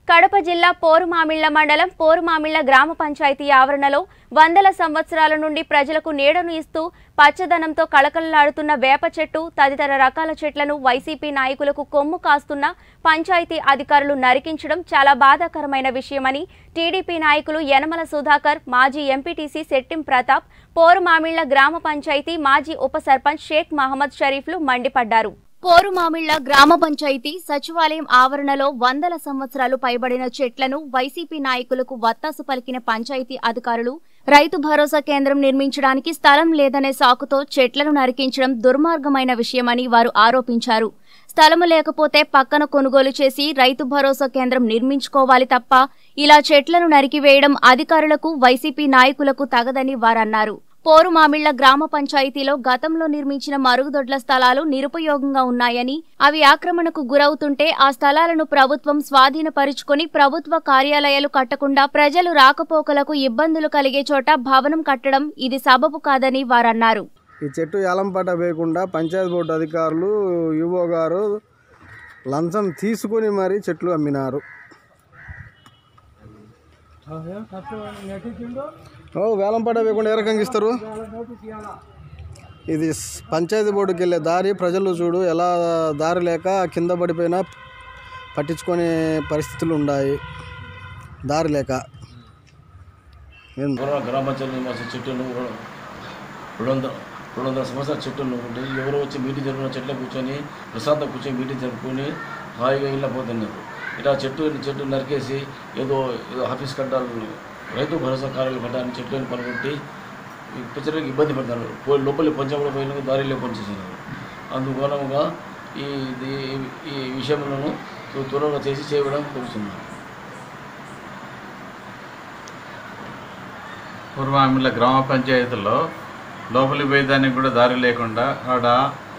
కడప జిల్లా పోరుమామిళ్ల మండలం పోరుమామిళ్ల గ్రామ పంచాయతీ ఆవరణలో వందల సంవత్సరాల నుండి ప్రజలకు నీడను ఇస్తూ పచ్చదనంతో కళకళలాడుతున్న వేప చెట్టు తదితర రకాల చెట్లను వైసీపీ నాయకులకు కొమ్ము కాస్తున్న పంచాయతీ అధికారులు నరికించడం చాలా బాధాకరమైన విషయమని టీడీపీ నాయకులు యనమల సుధాకర్ మాజీ ఎంపీటీసీ శెట్టిం ప్రతాప్ పోరుమామిళ్ల గ్రామ పంచాయతీ మాజీ ఉప సర్పంచ్ షేక్ మహమ్మద్ షరీఫ్లు మండిపడ్డారు పోరుమామిళ్ల గ్రామ పంచాయతీ సచివాలయం ఆవరణలో వందల సంవత్సరాలు పైబడిన చెట్లను వైసీపీ నాయకులకు వత్తాసు పలికిన పంచాయతీ అధికారులు రైతు భరోసా కేంద్రం నిర్మించడానికి స్థలం లేదనే సాకుతో చెట్లను నరికించడం దుర్మార్గమైన విషయమని వారు ఆరోపించారు స్థలము లేకపోతే పక్కన కొనుగోలు చేసి రైతు భరోసా కేంద్రం నిర్మించుకోవాలి తప్ప ఇలా చెట్లను నరికివేయడం అధికారులకు వైసీపీ నాయకులకు తగదని వారన్నారు పోరుమామిళ్ల గ్రామ పంచాయతీలో గతంలో నిర్మించిన మరుగుదొడ్ల స్థలాలు నిరుపయోగంగా ఉన్నాయని అవి ఆక్రమణకు గురవుతుంటే ఆ స్థలాలను ప్రభుత్వం స్వాధీనపరుచుకొని ప్రభుత్వ కార్యాలయాలు కట్టకుండా ప్రజలు రాకపోకలకు ఇబ్బందులు కలిగే చోట భవనం కట్టడం ఇది సబబు కాదని వారన్నారు ఈ చెట్టు ఏలంపాట వేయకుండా పంచాయతీ బోర్డు అధికారులు యువో గారు లంచం తీసుకొని మరీ చెట్లు అమ్మినారు ఓ వేలంపాట వేయకుండా ఏ రకంగా ఇస్తారు ఇది స్- పంచాయతీ బోర్డుకి వెళ్ళే దారి ప్రజలు చూడు ఎలా దారి లేక కింద పడిపోయినా పట్టించుకునే పరిస్థితులు ఉన్నాయి దారి లేక ఏం పూర్వ గ్రామ పంచాయతీ నివాస చెట్టును రెండు వందల రెండు వందల సంవత్సరాల చెట్టును ఉండి ఎవరో వచ్చి మీటింగ్ జరుపుకున్న చెట్లో కూర్చొని ప్రశాంతం కూర్చొని మీటింగ్ జరుపుకొని హాయిగా ఇళ్ళ పోతున్నారు ఇలా చెట్టు చెట్టు నరికేసి ఏదో ఏదో ఆఫీస్ కట్టాలి రైతు భరోసా కార్యాలయం కట్టాలని చెట్లను పనుకుంటే ఈ ప్రజలకు ఇబ్బంది పడతారు పోయి లోపలి పంచంలో పోయిన దారిలో పనిచేసినారు అందుమూలంగా ఈ ఇది- ఈ విషయంలో త్వరగా చేసి చేయడం కోరుతున్నాను పూర్వామిల గ్రామ పంచాయతీలో లోపలికి పోయేదానికి కూడా దారి లేకుండా ఆడ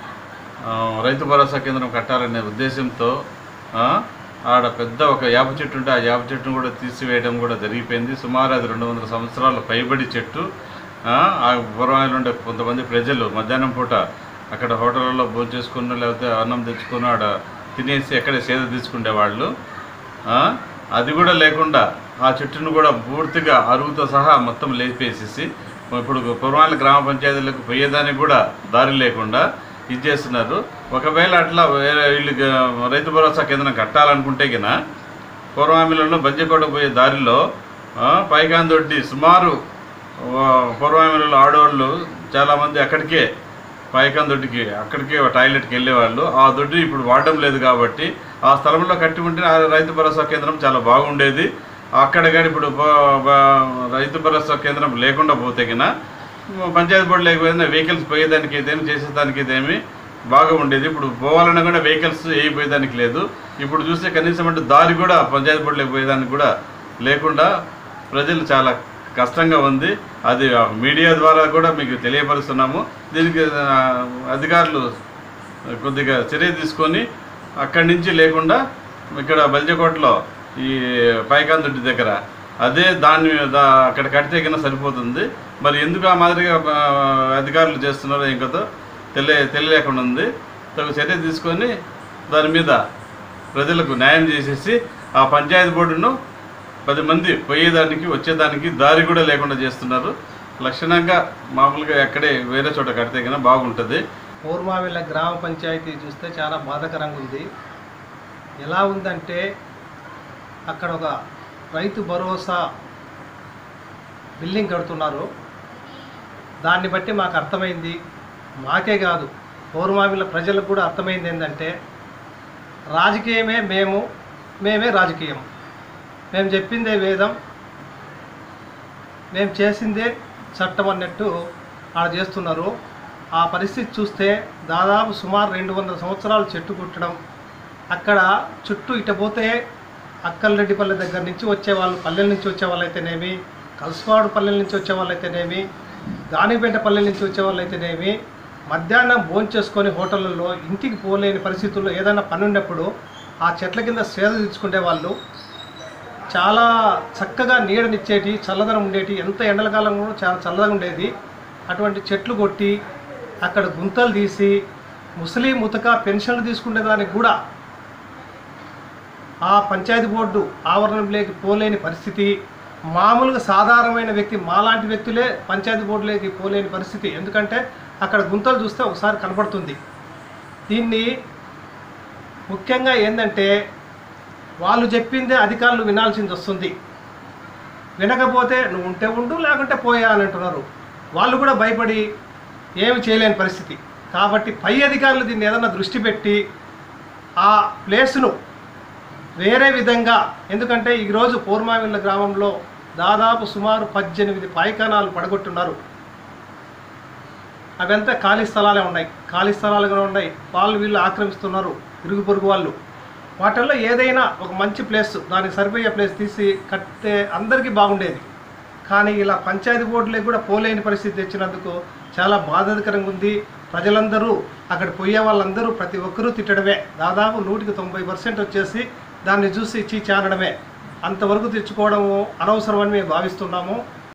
ఆ, రైతు భరోసా కేంద్రం కట్టాలనే ఉద్దేశంతో ఆ, ఆడ పెద్ద ఒక యాప చెట్టు ఉంటే ఆ యాప చెట్టును కూడా తీసివేయడం కూడా జరిగిపోయింది సుమారు అది రెండు వందల సంవత్సరాల పైబడి చెట్టు ఆ, ఆ పూర్వామిలో ఉండే కొంతమంది ప్రజలు మధ్యాహ్నం పూట అక్కడ హోటళ్ళలో భోజనం చేసుకుని లేకపోతే అన్నం తెచ్చుకుని ఆడ తినేసి అక్కడే సేద తీసుకునే వాళ్ళు ఆ, అది కూడా లేకుండా ఆ చెట్టును కూడా పూర్తిగా అరుగుతో సహా మొత్తం లేపేసేసి ఇప్పుడు పూర్వాల గ్రామ పంచాయతీలకు పోయేదానికి కూడా దారి లేకుండా ఇది చేస్తున్నారు ఒకవేళ అట్లా వేరే వీళ్ళు గ- రైతు భరోసా కేంద్రం కట్టాలనుకుంటే గిన పూర్వామిలలో బంజకోట పోయే దారిలో ఆ, పైకాందొడ్డి సుమారు ఆ, పూర్వామిలలో ఆడవాళ్ళు చాలామంది అక్కడికే పైకాన్ దొడ్డికి అక్కడికే టాయిలెట్కి వెళ్ళేవాళ్ళు ఆ దొడ్డి ఇప్పుడు వాడడం లేదు కాబట్టి ఆ స్థలంలో కట్టి ఉంటే ఆ రైతు భరోసా కేంద్రం చాలా బాగుండేది అక్కడ కానీ ఇప్పుడు బ- బ- రైతు భరోసా కేంద్రం లేకుండా పోతే కిన పంచాయతీ బోర్డు లేకపోయినా వెహికల్స్ పోయేదానికి ఇదేమి చేసేదానికి ఇదేమి బాగా ఉండేది ఇప్పుడు పోవాలన్నా కూడా వెహికల్స్ వేయిపోయేదానికి లేదు ఇప్పుడు చూస్తే కనీసం అంటే దారి కూడా పంచాయతీ బోర్డులోకి పోయేదానికి కూడా లేకుండా ప్రజలు చాలా కష్టంగా ఉంది అది ఆ మీడియా ద్వారా కూడా మీకు తెలియపరుస్తున్నాము దీనికి ఆ, అధికారులు కొద్దిగా చర్య తీసుకొని అక్కడి నుంచి లేకుండా ఇక్కడ బల్జకోటలో ఈ పైకాంతొడ్డి దగ్గర అదే దాన్ని దా అక్కడ కడితే కింద సరిపోతుంది మరి ఎందుకు ఆ మాదిరిగా ఆ, అధికారులు చేస్తున్నారో ఏం కదో తెలియ తెలియలేకుండా ఉంది తగు చర్య తీసుకొని దాని మీద ప్రజలకు న్యాయం చేసేసి ఆ పంచాయతీ బోర్డును పది మంది పోయేదానికి వచ్చేదానికి దారి కూడా లేకుండా చేస్తున్నారు లక్షణంగా మామూలుగా ఎక్కడే వేరే చోట కడితే కన్నా బాగుంటుంది పూర్వావిల గ్రామ పంచాయతీ చూస్తే చాలా బాధాకరంగా ఉంది ఎలా ఉందంటే అక్కడ ఒక రైతు భరోసా బిల్డింగ్ కడుతున్నారు దాన్ని బట్టి మాకు అర్థమైంది మాకే కాదు పూర్వావిల ప్రజలకు కూడా అర్థమైంది ఏంటంటే రాజకీయమే మేము మేమే రాజకీయం మేము చెప్పిందే వేదం మేము చేసిందే చట్టం అన్నట్టు ఆడ చేస్తున్నారు ఆ పరిస్థితి చూస్తే దాదాపు సుమారు రెండు వందల సంవత్సరాలు చెట్టు కుట్టడం అక్కడ చుట్టూ ఇట పోతే అక్కలరెడ్డిపల్లె దగ్గర నుంచి వచ్చేవాళ్ళు పల్లెల నుంచి వచ్చేవాళ్ళు అయితేనేమి కలసవాడు పల్లెల నుంచి వచ్చేవాళ్ళు అయితేనేమి గానిపేట పల్లెల నుంచి వచ్చేవాళ్ళు అయితేనేమి మధ్యాహ్నం భోజనం చేసుకొని హోటళ్ళల్లో ఇంటికి పోలేని పరిస్థితుల్లో ఏదైనా పని ఉన్నప్పుడు ఆ చెట్ల కింద సేద తీర్చుకునే వాళ్ళు చాలా చక్కగా నీడనిచ్చేటి చల్లదనం ఉండేటి ఎంత ఎండల కాలం కూడా చాలా చల్లగా ఉండేది అటువంటి చెట్లు కొట్టి అక్కడ గుంతలు తీసి ముసలి ముతక పెన్షన్లు తీసుకునే దానికి కూడా ఆ పంచాయతీ బోర్డు ఆవరణలోకి పోలేని పరిస్థితి మామూలుగా సాధారణమైన వ్యక్తి మాలాంటి వ్యక్తులే పంచాయతీ బోర్డులోకి పోలేని పరిస్థితి ఎందుకంటే అక్కడ గుంతలు చూస్తే ఒకసారి కనబడుతుంది దీన్ని ముఖ్యంగా ఏంటంటే వాళ్ళు చెప్పిందే అధికారులు వినాల్సింది వస్తుంది వినకపోతే నువ్వు ఉంటే ఉండు లేకుంటే పోయా అని అంటున్నారు వాళ్ళు కూడా భయపడి ఏమి చేయలేని పరిస్థితి కాబట్టి పై అధికారులు దీన్ని ఏదైనా దృష్టి పెట్టి ఆ ప్లేస్ను వేరే విధంగా ఎందుకంటే ఈరోజు పూర్మావిల్ల గ్రామంలో దాదాపు సుమారు పద్దెనిమిది పాయికానాలు పడగొట్టున్నారు అవంతా ఖాళీ స్థలాలే ఉన్నాయి ఖాళీ స్థలాలు కూడా ఉన్నాయి వాళ్ళు వీళ్ళు ఆక్రమిస్తున్నారు ఇరుగు పొరుగు వాళ్ళు వాటిల్లో ఏదైనా ఒక మంచి ప్లేస్ దానికి సరిపోయే ప్లేస్ తీసి కట్టే అందరికీ బాగుండేది కానీ ఇలా పంచాయతీ బోర్డులకు కూడా పోలేని పరిస్థితి తెచ్చినందుకు చాలా బాధాకరంగా ఉంది ప్రజలందరూ అక్కడ పోయే వాళ్ళందరూ ప్రతి ఒక్కరూ తిట్టడమే దాదాపు నూటికి తొంభై పర్సెంట్ వచ్చేసి దాన్ని చూసి ఇచ్చి చేరడమే అంతవరకు తెచ్చుకోవడము అనవసరమని మేము భావిస్తున్నాము